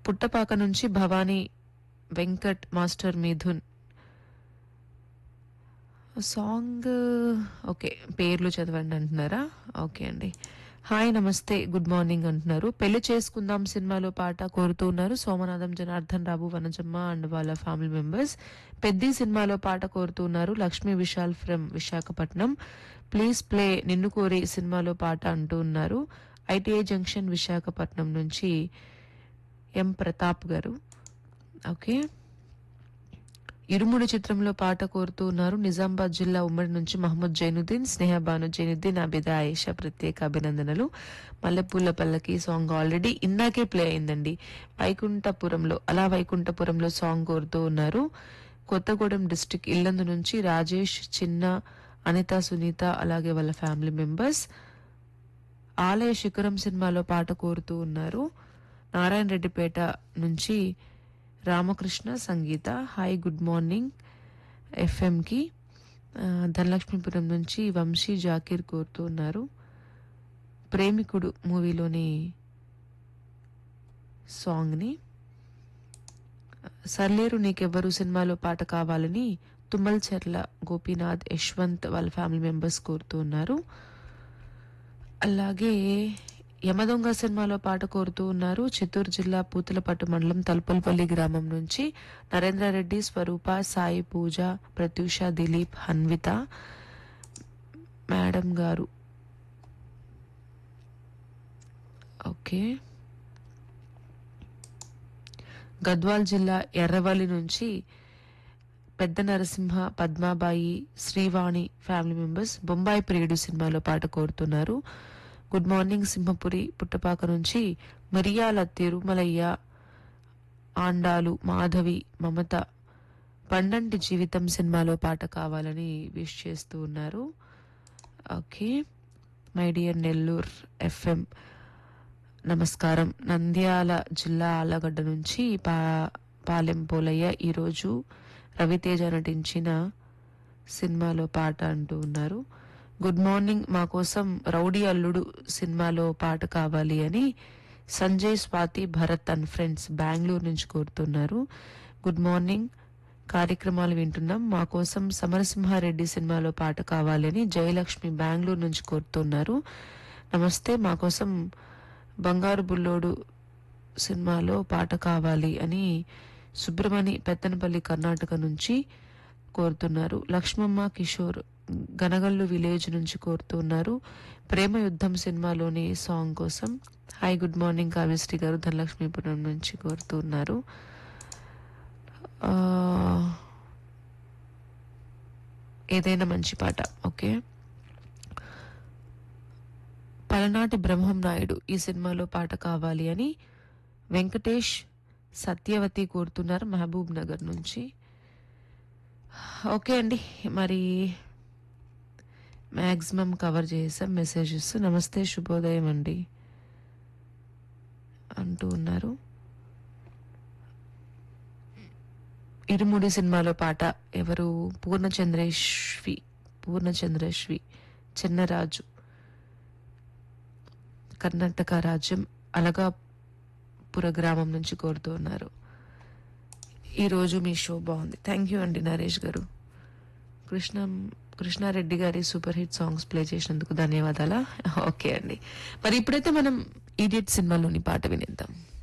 పుట్టపాక నుంచి Bhavani Venkat master Mithun song okay పేర్లు చదవండి అంటున్నారా ఓకే అండి హాయ్ నమస్తే గుడ్ మార్నింగ్ అంటున్నారు పెళ్లి చేసుకుందాం సినిమాలో పాట కోరుతూ ఉన్నారు సోమనాథం జనార్దన్ రాబు వనజమ్మ అండ్ వాళ్ళ ఫ్యామిలీ మెంబర్స్ పెద్ది సినిమాలో పాట కోరుతూ ఉన్నారు Lakshmi Vishal from Visakhapatnam please play Ninnu Kori సినిమాలో పాట అంటూ ఉన్నారు ఐటీఐ జంక్షన్ విశాఖపట్నం నుంచి ఎం ప్రతాప్ గారు ఓకే ఇరుముడి చిత్రంలో పాట కోరుతూ ఉన్నారు నిజామాబాద్ జిల్లా ఉమ్మడి నుంచి మహమ్మద్ జైనుద్దీన్ స్నేహ బాను జైనుద్దీన్ అబిదా ఆయేషా ప్రత్యేక అభినందనలు మల్లెపూల పల్లకి సాంగ్ ఆల్రెడీ ఇందాకే ప్లే అయిందండి వైకుంఠపురంలో అలా వైకుంఠపురంలో సాంగ్ కోరుతూ ఉన్నారు కొత్తగూడెం డిస్టిక్ ఇల్లందు నుంచి రాజేష్ చిన్న అనిత సునీత అలాగే వాళ్ళ ఫ్యామిలీ మెంబర్స్ ఆలయ శిఖరం సినిమాలో పాట కోరుతూ ఉన్నారు నారాయణ రెడ్డిపేట నుంచి Ramakrishna Sangeetha hi good morning ఎఫ్ఎంకి ధనలక్ష్మీపురం నుంచి వంశీ జాకీర్ కోరుతూ ఉన్నారు ప్రేమికుడు మూవీలోని సాంగ్ని సర్లేరు నీకెవ్వరు సినిమాలో పాట కావాలని తుమ్మల్ చెర్ల గోపీనాథ్ యశ్వంత్ వాళ్ళ ఫ్యామిలీ మెంబర్స్ కోరుతూ ఉన్నారు అలాగే యమదొంగ సినిమాలో పాట కోరుతూ ఉన్నారు చిత్తూరు జిల్లా పూతలపట్టు మండలం తలుపల్పల్లి గ్రామం నుంచి నరేంద్రారెడ్డి స్వరూప సాయి పూజ ప్రత్యూష దిలీప్ హన్విత మేడం గారు ఓకే గద్వాల్ జిల్లా ఎర్రవల్లి నుంచి పెద్ద నరసింహ పద్మాబాయి శ్రీవాణి ఫ్యామిలీ మెంబర్స్ బొంబాయి ప్రియుడు సినిమాలో పాట కోరుతున్నారు గుడ్ మార్నింగ్ సింహపురి పుట్టపాక నుంచి మిరియాల తిరుమలయ్య ఆండాలు మాధవి మమత పండంటి జీవితం సినిమాలో పాట కావాలని విష్ చేస్తూ ఉన్నారు okay my dear Nellore FM నమస్కారం నంద్యాల జిల్లా ఆలగడ్డ నుంచి పా పాలెం పోలయ్య ఈరోజు రవితేజ నటించిన సినిమాలో పాట అంటూ ఉన్నారు గుడ్ మార్నింగ్ మా కోసం రౌడీ అల్లుడు సినిమాలో పాట కావాలి అని సంజయ్ స్వాతి భరత్ అండ్ ఫ్రెండ్స్ బెంగళూరు నుంచి కోరుతున్నారు గుడ్ మార్నింగ్ కార్యక్రమాలు వింటున్నాం మా కోసం సమరసింహారెడ్డి సినిమాలో పాట కావాలని జయలక్ష్మి బెంగళూరు నుంచి కోరుతున్నారు నమస్తే మా కోసం బంగారు బుల్లోడు సినిమాలో పాట కావాలి అని సుబ్రమణి పెత్తనపల్లి కర్ణాటక నుంచి కోరుతున్నారు లక్ష్మమ్మ కిషోర్ గనగల్లు విలేజ్ నుంచి కోరుతున్నారు ప్రేమ యుద్ధం సినిమాలోని సాంగ్ కోసం హాయ్ గుడ్ మార్నింగ్ కావ్యశ్రీ గారు ధనలక్ష్మీపురం నుంచి కోరుతున్నారు ఆ, ఏదైనా మంచి పాట ఓకే పలనాటి బ్రహ్మం నాయుడు ఈ సినిమాలో పాట కావాలి అని వెంకటేష్ సత్యవతి కోరుతున్నారు మహబూబ్ నగర్ నుంచి ఓకే అండి మరి మ్యాక్సిమం కవర్ చేసాం మెసేజెస్ నమస్తే శుభోదయం అండి అంటూ ఉన్నారు ఇరుముడి సినిమాలో పాట ఎవరు పూర్ణచంద్రేష్వి పూర్ణచంద్రేష్వి చిన్నరాజు కర్ణాటక రాజ్యం అలగాపుర గ్రామం నుంచి కోరుతూ ఉన్నారు ఈరోజు మీ షో బాగుంది థ్యాంక్ యూ అండి నరేష్ గారు కృష్ణ కృష్ణారెడ్డి గారి సూపర్ హిట్ సాంగ్స్ ప్లే చేసినందుకు ధన్యవాదాలా ఓకే అండి మరి ఇప్పుడైతే మనం ఈడియట్ సినిమాలోని పాట వినిద్దాం